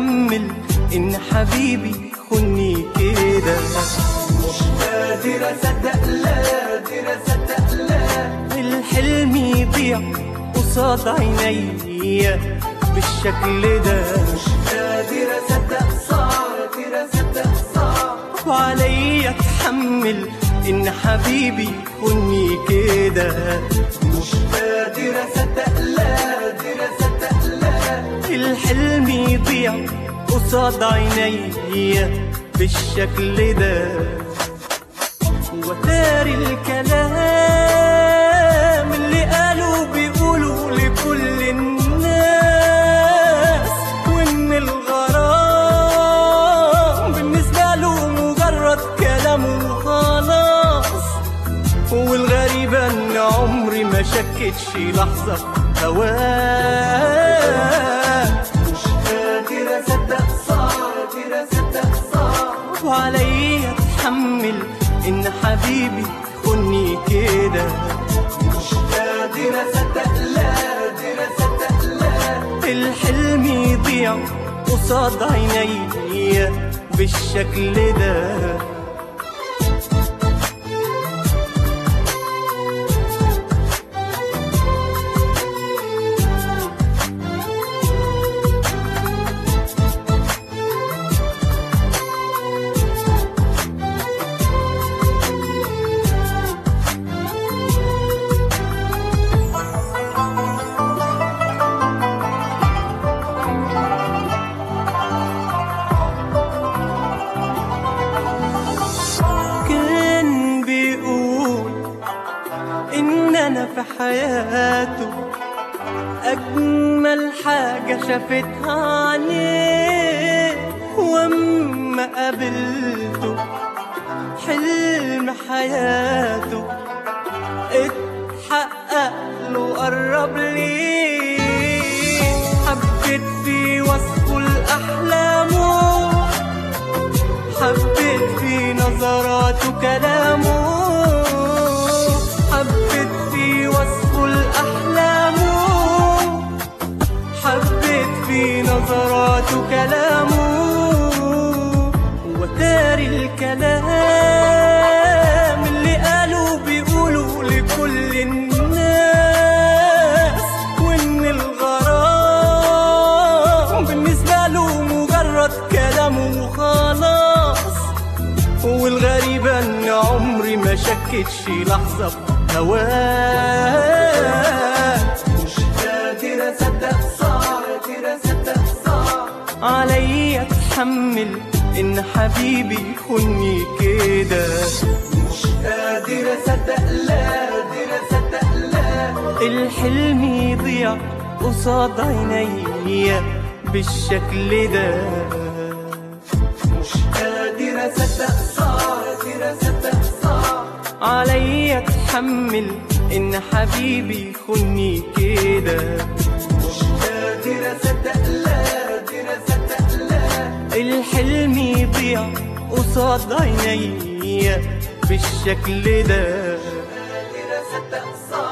اتحمل ان حبيبي خني كده مش قادر اصدق لا قادر اصدق لا الحلم يضيع قصاد عينيا بالشكل ده مش قادر اصدق صعب قادر اصدق صعب وعليا اتحمل ان حبيبي خني كده مش قادر اصدق لا قادر اصدق لا الحلم يضيع قصاد عينيا بالشكل ده وتاري الكلام اللي قالوا بيقولوا لكل الناس وان الغرام بالنسبة له مجرد كلام وخلاص والغريبة ان عمري ما شكتش لحظة في هواه مش قادر اصدق صعب قادر اصدق صعب وعليا اتحمل ان حبيبي خني كده مش قادر اصدق لا قادر اصدق لا الحلم يضيع قصاد عينيا بالشكل ده كان بيقول ان انا في حياته اجمل حاجة شافتها عليه واما قابلته حلم حياته اتحقق له قرب لي حبيت في وصفه لأحلامه حبيت في نظراته كلامه حبيت في وصفه لأحلامه حبيت في نظراته كلامه وتاري الكلام اللي قالوا بيقولوا لكل الناس وان الغرام بالنسبة له مجرد كلام وخلاص والغريبة ان عمري ما شكتش لحظة في هواه مش قادر اصدق صعب قادر اصدق صعب عليا اتحمل ان حبيبي خني كده مش قادر اصدق لا قادر اصدق لا الحلم يضيع قصاد عينيا بالشكل ده مش قادر اصدق صعب قادر اصدق صعب عليا اتحمل ان حبيبي خني كده مش قادر اصدق لا قادر اصدق لا الحلم يضيع قصاد عينيا بالشكل ده قادر اصدق صعب